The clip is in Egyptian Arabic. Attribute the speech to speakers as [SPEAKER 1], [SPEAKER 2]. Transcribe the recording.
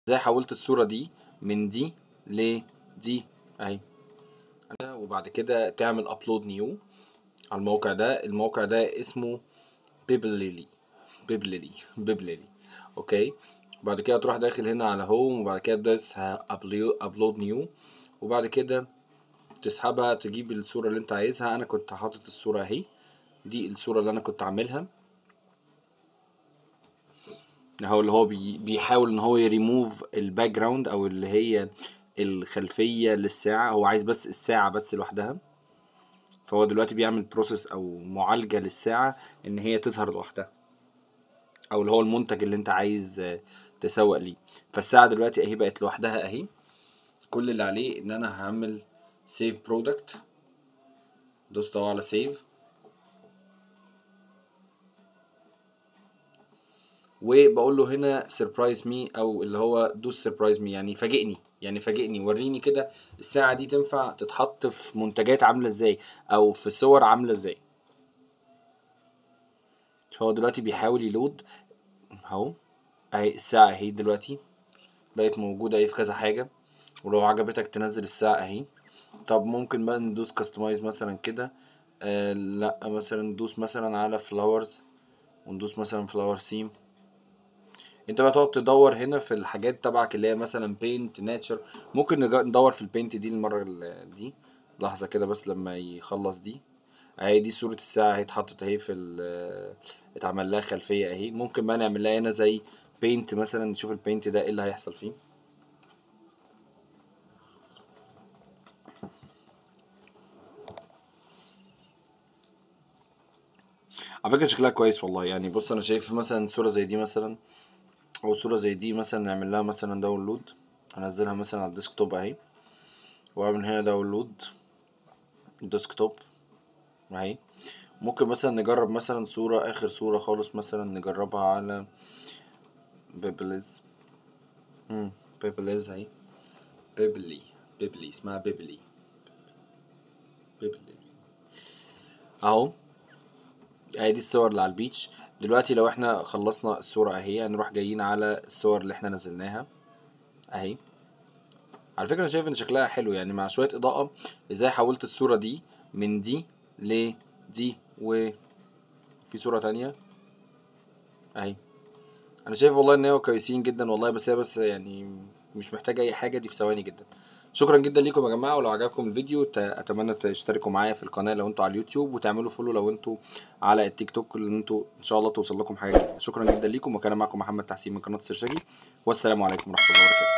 [SPEAKER 1] ازاي حولت الصورة دي من دي لدي اهي وبعد كده تعمل ابلود نيو على الموقع ده الموقع ده اسمه بيبليلي بيبليلي بيبليلي اوكي بعد كده تروح داخل هنا على هوم وبعد كده تدوس ابلود نيو وبعد كده تسحبها تجيب الصورة اللي انت عايزها انا كنت حاطط الصورة اهي دي الصورة اللي انا كنت عاملها هو اللي هو بي بيحاول ان هو يريموف الباك جراوند او اللي هي الخلفية للساعة هو عايز بس الساعة بس لوحدها فهو دلوقتي بيعمل بروسيس او معالجة للساعة ان هي تظهر لوحدها او اللي هو المنتج اللي انت عايز تسوق ليه فالساعة دلوقتي اهي بقت لوحدها اهي كل اللي عليه ان انا هعمل سيف برودكت دوست اهو على سيف وبقول له هنا سربرايز مي او اللي هو دوس سربرايز مي يعني فاجئني يعني فاجئني وريني كده الساعه دي تنفع تتحط في منتجات عامله ازاي او في صور عامله ازاي هو دلوقتي بيحاول يلود اهو اهي الساعه اهي دلوقتي بقت موجوده اهي في كذا حاجه ولو عجبتك تنزل الساعه اهي طب ممكن بقى ندوس كاستمايز مثلا كده آه لا مثلا ندوس مثلا على فلاورز وندوس مثلا فلاور سيم انت بقى تقعد تدور هنا في الحاجات تبعك اللي هي مثلا بينت ناتشر ممكن ندور في البينت دي المره دي لحظه كده بس لما يخلص دي اهي دي صوره الساعه اهي اتحطت اهي في اتعمل لها خلفيه اهي ممكن بقى نعمل لها هنا زي بينت مثلا نشوف البينت ده ايه اللي هيحصل فيه على فكره شكلها كويس والله يعني بص انا شايف مثلا صوره زي دي مثلا او صوره زي دي مثلا نعمل لها مثلا داونلود انزلها مثلا على الديسكتوب اهي واعمل هنا داونلود ديسكتوب اهي ممكن مثلا نجرب مثلا صورة اخر صورة خالص مثلا نجربها على بيبليز امم بيبليز اهي بيبلي بيبلي اسمها بيبلي بيبلي اهو اهي دي الصور اللي على البيتش دلوقتي لو احنا خلصنا الصورة اهي هنروح جايين على الصور اللي احنا نزلناها اهي على فكرة انا شايف ان شكلها حلو يعني مع شوية اضاءة ازاي حولت الصورة دي من دي لدي وفي صورة تانية اهي انا شايف والله ان هو كويسين جدا والله بس هي بس يعني مش محتاجة اي حاجة دي في ثواني جدا شكرا جدا ليكم يا جماعه ولو عجبكم الفيديو اتمنى تشتركوا معايا في القناه لو انتوا على اليوتيوب وتعملوا فولو لو انتوا على التيك توك اللي انتوا ان شاء الله توصل لكم حاجه جديده شكرا جدا ليكم وكان معكم محمد تحسين من قناه السرشاجي والسلام عليكم ورحمه الله وبركاته